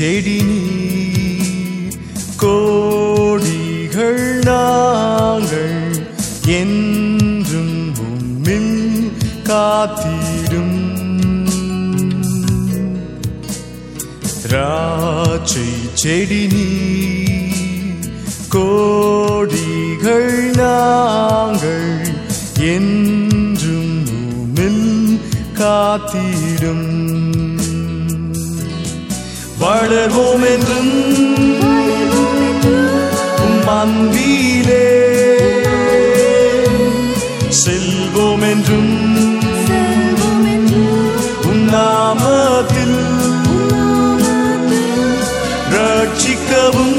செடி நீர் கோடிகள் நாங்கள் என்றும் உம்மில் காத்திடும் திராட்சை செடி நீர் கோடிகள் நாங்கள் என்றும் உம்மில் காத்திடும் வளர்வோம் என்றும் உம் அன்பிலே செல்வோம் என்றும் உம் நாமத்தில் ரட்சிக்கவும்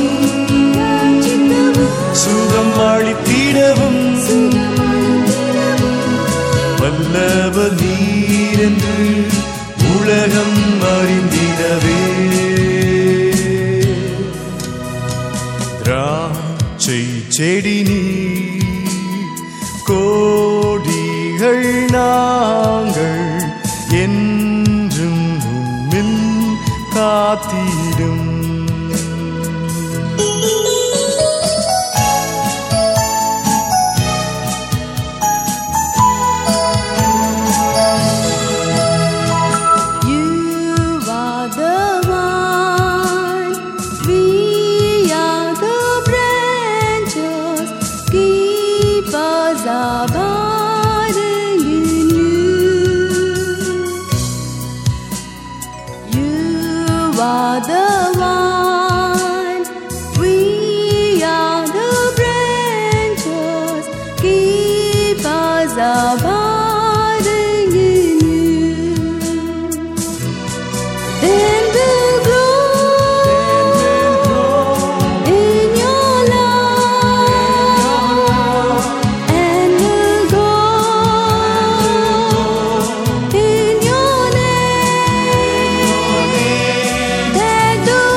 சுகம் அளித்திடவும் வல்லவர் நீர் என்று உலகம் அறிந்திடவே திராட்சை செடி நீர் கோடிகள் நாங்கள் என்றும் உம்மில் காத்திடும் You are the one, we are the branches, keep us abiding in you. You are the one, we are the branches, keep us abiding in you. Then we'll grow in your love, and we'll go in your name. That the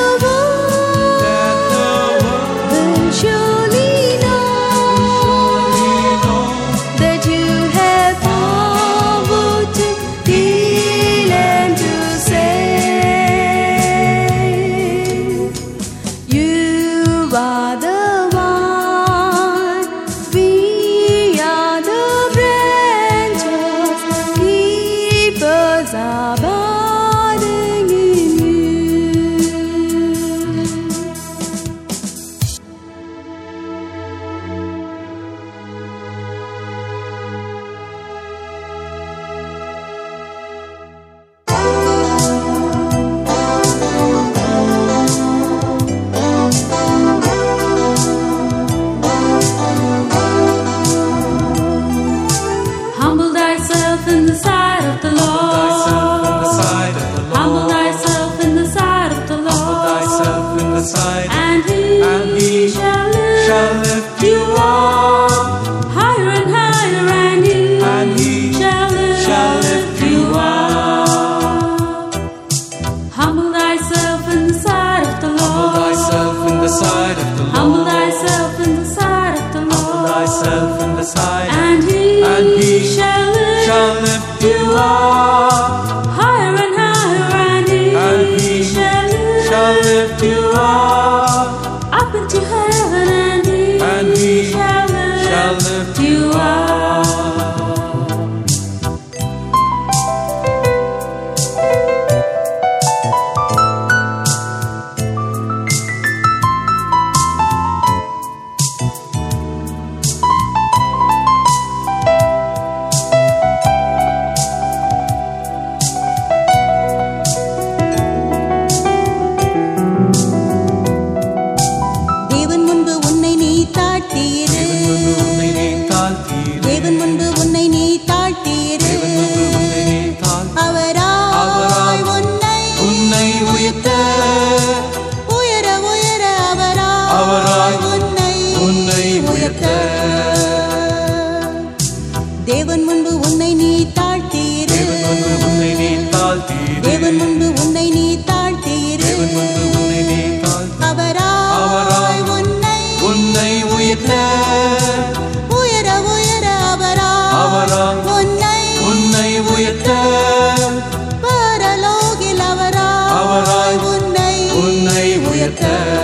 கர்த்தர்